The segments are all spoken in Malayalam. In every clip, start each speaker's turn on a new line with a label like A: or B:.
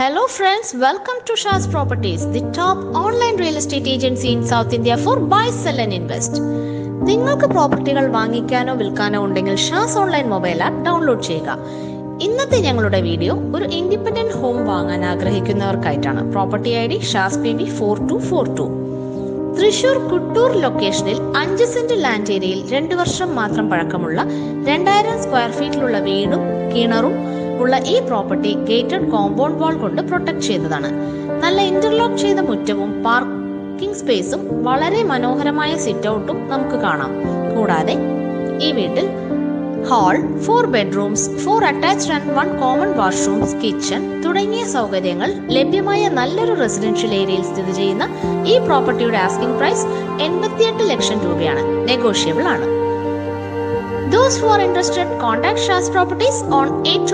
A: Hello, friends. Welcome to Shah's Properties, the top online real estate agency in South India for buy, sell, and invest. നിങ്ങൾക്ക് പ്രോപ്പർട്ടികൾ വാങ്ങിക്കാനോ വിൽക്കാനോ ഉണ്ടെങ്കിൽ Shaz online mobile app download ചെയ്യുക ഇന്നത്തെ ഞങ്ങളുടെ വീഡിയോ ഒരു ഇൻഡിപെൻഡന്റ് ഹോം വാങ്ങാൻ ആഗ്രഹിക്കുന്നവർക്കായിട്ടാണ് property I D Shaz P V four two four two Thrissur Kuttur ലൊക്കേഷനിൽ അഞ്ച് സെന്റ് ലാൻഡ് ഏരിയയിൽ രണ്ട് വർഷം മാത്രം പഴക്കമുള്ള രണ്ടായിരം സ്ക്വയർ ഫീറ്റിലുള്ള വീടും കിണറും ഉള്ള ഈ പ്രോപ്പർട്ടി ഗേറ്റഡ് കോമ്പൗണ്ട് വാൾ കൊണ്ട് പ്രൊട്ടക്ട് ചെയ്തതാണ് നല്ല ഇന്റർലോക്ക് ചെയ്ത മുറ്റവും പാർക്കിംഗ് സ്പേസും വളരെ മനോഹരമായ സിറ്റ് ഔട്ടും നമുക്ക് കാണാം കൂടാതെ ഈ വീട്ടിൽ hall four bedrooms four attached and one common washrooms kitchen തുടങ്ങിയ സൗകര്യങ്ങൾ ലഭ്യമായ നല്ലൊരു റെസിഡൻഷ്യൽ ഏരിയയിൽ സ്ഥിതി ചെയ്യുന്ന ഈ പ്രോപ്പർട്ടിയുടെ ആസ്കിംഗ് പ്രൈസ് എൺപത്തിയെട്ട് ലക്ഷം രൂപയാണ് നെഗോഷ്യബിൾ ആണ് Those who are interested, contact Shaz Properties on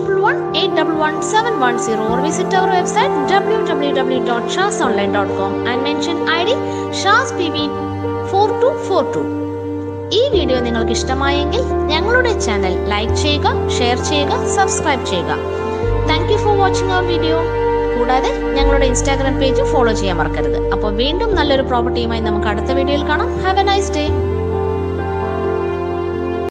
A: 8111 or visit our website www.shazonline.com and mention ID ShazPV4242. ഈ വീഡിയോ നിങ്ങൾക്ക് ഇഷ്ടമായെങ്കിൽ ഞങ്ങളുടെ ചാനൽ ലൈക്ക് ചെയ്യുക ഷെയർ ചെയ്യുക സബ്സ്ക്രൈബ് ചെയ്യുക thank you for watching our video കൂടാതെ ഞങ്ങളുടെ ഇൻസ്റ്റാഗ്രാം പേജ് ഫോളോ ചെയ്യാൻ മറക്കരുത് അപ്പോൾ വീണ്ടും നല്ലൊരു പ്രോപ്പർട്ടിയുമായി നമുക്ക് അടുത്ത വീഡിയോയിൽ കാണാം ഹാവ് എ നൈസ് ഡേ